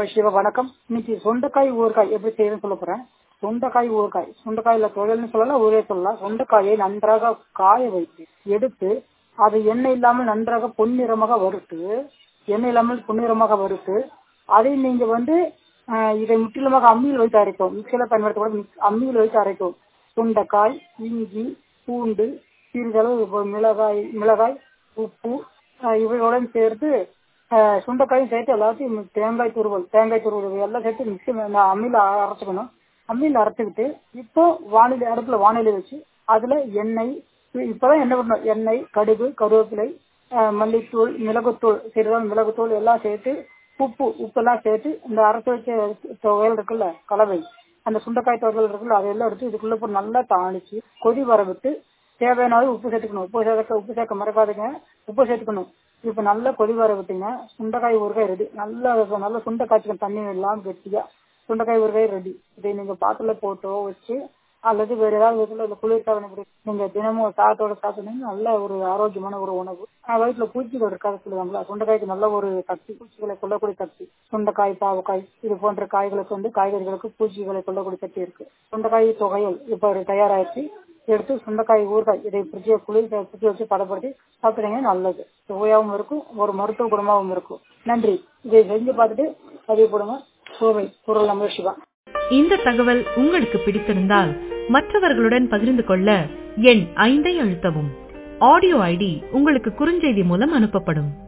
நம சிவ வணக்கம் இன்னைக்கு சொந்தக்காய் ஊறுகாய் எப்படி செய்யணும்னு சொல்ல போறேன் சொந்தக்காய் ஊறுகாய் சொந்தக்காயில தொழில்னு சொல்லலாம் ஊரே சொல்லலாம் சொந்தக்காயை நன்றாக காய வைத்து எடுத்து அதை எண்ணெய் இல்லாமல் நன்றாக பொன்னிறமாக வறுத்து எண்ணெய் இல்லாமல் பொன்னிறமாக வறுத்து அதை நீங்க வந்து ஆஹ், இதை முற்றிலுமாக அம்மியில் வைத்து அரைக்கும் மிக்சியில பயன்படுத்தக்கூட அம்மியில் வைத்து அரைக்கும் சுண்டைக்காய் இஞ்சி பூண்டு சிறிதளவு இப்போ மிளகாய் மிளகாய் உப்பு ஆஹ், இவைகளுடன் சேர்த்து ஆஹ், சுண்டைக்காயும் சேர்த்து எல்லாத்தையும் மி- தேங்காய் துருவல் தேங்காய் துருவல் இது எல்லாம் சேர்த்து மிக்சி அம்மியில் அரைச்சிக்கணும் அம்மியில் அரைச்சிக்கிட்டு இப்போ வானிலை அடுப்புல வானிலை வச்சு அதுல எண்ணெய் இ- இப்பதான் என்ன பண்ணணும் எண்ணெய் கடுகு கருவேப்பிலை ஆஹ், மல்லித்தூள் மிளகுத்தூள் சிறிதளவு மிளகுத்தூள் எல்லாம் சேர்த்து உப்பு உப்பெல்லாம் சேர்த்து இந்த அரைச்சி வச்ச துவையல் இருக்குல்ல கலவை அந்த சுண்டைக்காய் துவையல் இருக்குல்ல அதெல்லாம் எடுத்து இதுக்குள்ள போட்டு நல்லா தாளிச்சு கொதி வர விட்டு தேவையான அளவு உப்பு சேர்த்துக்கணும் உப்பு சேர்க்க உப்பு சேர்க்க மறக்காதுங்க உப்பு சேர்த்துக்கணும் இப்ப நல்லா கொதி வர விட்டீங்க சுண்டைக்காய் ஊறுகாய் ரெடி நல்லா நல்லா சுண்டை காய்ச்சிக்கணும் தண்ணி இல்லாம கெட்டியா சுண்டைக்காய் ஊறுகாய் ரெடி இதை நீங்க பாட்டில போட்டோ வச்சு அல்லது வேற ஏதாவது விதத்துல இந்த குளிர்சாதனை இப்படி நீங்க தினமும் சாதத்தோட சாப்பிட்டீங்கன்னா நல்ல ஒரு ஆரோக்கியமான ஒரு உணவு ஆஹ் வயிற்றுல பூச்சிகள் இருக்காது சொல்லுவாங்களா சுண்டைக்காய்க்கு நல்ல ஒரு சக்தி பூச்சிகளை கொல்லக்கூடிய சக்தி சுண்டைக்காய் பாவக்காய் இது போன்ற காய்களுக்கு வந்து காய்கறிகளுக்கு பூச்சிகளை கொல்லக்கூடிய சக்தி இருக்கு சுண்டைக்காய் தொகையல் இப்ப ஒரு தயாராயிடுச்சு எடுத்து சுண்டைக்காய் ஊறுகாய் இதை ஃப்ரிட்ஜை குளிர் ஃப்ரிட்ஜ் வச்சு பதப்படுத்தி சாப்பிட்டீங்கன்னா நல்லது சுவையாகவும் இருக்கும் ஒரு மருத்துவ குணமாகவும் இருக்கும் நன்றி இதை செஞ்சு பார்த்துட்டு பதிவு போடுங்க கோவை குரல் நம்ம சிவா இந்த தகவல் உங்களுக்கு பிடித்திருந்தால் மற்றவர்களுடன் பகிர்ந்து கொள்ள எண் ஐந்தை அழுத்தவும் ஆடியோ ஐடி உங்களுக்கு குறுஞ்செய்தி மூலம் அனுப்பப்படும்